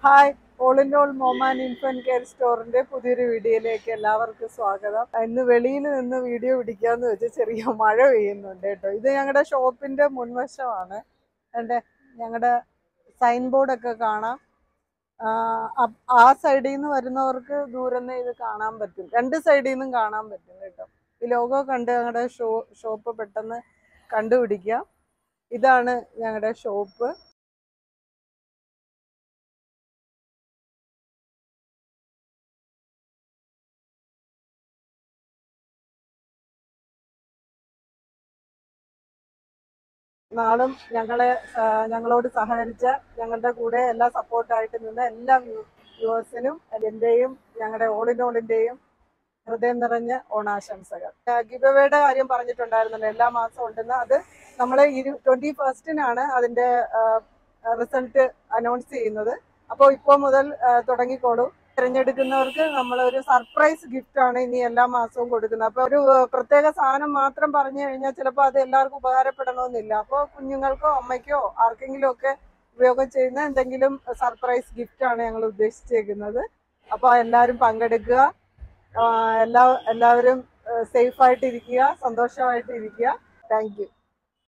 hi all in all Moman infant care സ്റ്റോറിന്റെ പുതിയൊരു വീഡിയോയിലേക്ക് എല്ലാവർക്കും സ്വാഗതം ഇന്ന് വെളിയിൽ നിന്ന് വീഡിയോ പിടിക്കാന്ന് വെച്ച് ചെറിയ മഴ പെയ്യുന്നുണ്ട് കേട്ടോ ഇത് ഞങ്ങളുടെ ഷോപ്പിന്റെ മുൻവശമാണ് എൻ്റെ ഞങ്ങളുടെ സൈൻ ബോർഡൊക്കെ കാണാം ആ, അപ്- ആ സൈഡിൽ നിന്ന് വരുന്നവർക്ക് ദൂരെ നിന്ന് ഇത് കാണാൻ പറ്റും രണ്ട് സൈഡിൽ നിന്നും കാണാൻ പറ്റും കേട്ടോ ഈ ലോഗോ കണ്ട് ഞങ്ങളുടെ ഷോ ഷോപ്പ് പെട്ടെന്ന് കണ്ടുപിടിക്കാം ഇതാണ് ഞങ്ങളുടെ ഷോപ്പ് നാളും ഞങ്ങളെ ആ, ഞങ്ങളോട് സഹകരിച്ച ഞങ്ങളുടെ കൂടെ എല്ലാ സപ്പോർട്ടായിട്ട് നിന്ന എല്ലാ വ്യൂവേഴ്സിനും എൻ്റെയും ഞങ്ങളുടെ ഓളിനോളിൻ്റെയും ഹൃദയം നിറഞ്ഞ ഓണാശംസകൾ ഗിബവേയുടെ കാര്യം പറഞ്ഞിട്ടുണ്ടായിരുന്നല്ലോ എല്ലാ മാസവും ഉണ്ടെന്ന് അത് നമ്മൾ ഇരു ട്വൻറ്റി ഫസ്റ്റിനാണ് അതിൻ്റെ റിസൾട്ട് അനൗൺസ് ചെയ്യുന്നത് അപ്പോൾ ഇപ്പോൾ മുതൽ ആ, തുടങ്ങിക്കോളൂ തിരഞ്ഞെടുക്കുന്നവർക്ക് നമ്മൾ ഒരു സർപ്രൈസ് ഗിഫ്റ്റ് ആണ് ഇനി എല്ലാ മാസവും കൊടുക്കുന്നത് അപ്പോൾ ഒരു ആ, പ്രത്യേക സാധനം മാത്രം പറഞ്ഞു കഴിഞ്ഞാൽ ചിലപ്പോൾ അത് എല്ലാവർക്കും ഉപകാരപ്പെടണമെന്നില്ല അപ്പോൾ കുഞ്ഞുങ്ങൾക്കോ അമ്മയ്ക്കോ ആർക്കെങ്കിലും ഒക്കെ ഉപയോഗം ചെയ്യുന്ന എന്തെങ്കിലും സർപ്രൈസ് ഗിഫ്റ്റ് ആണ് ഞങ്ങൾ ഉദ്ദേശിച്ചേക്കുന്നത് അപ്പോൾ എല്ലാവരും പങ്കെടുക്കുക ആ, എല്ലാ എല്ലാവരും സേഫ് ആയിട്ട് ഇരിക്കുക സന്തോഷമായിട്ട് ഇരിക്കുക താങ്ക് യു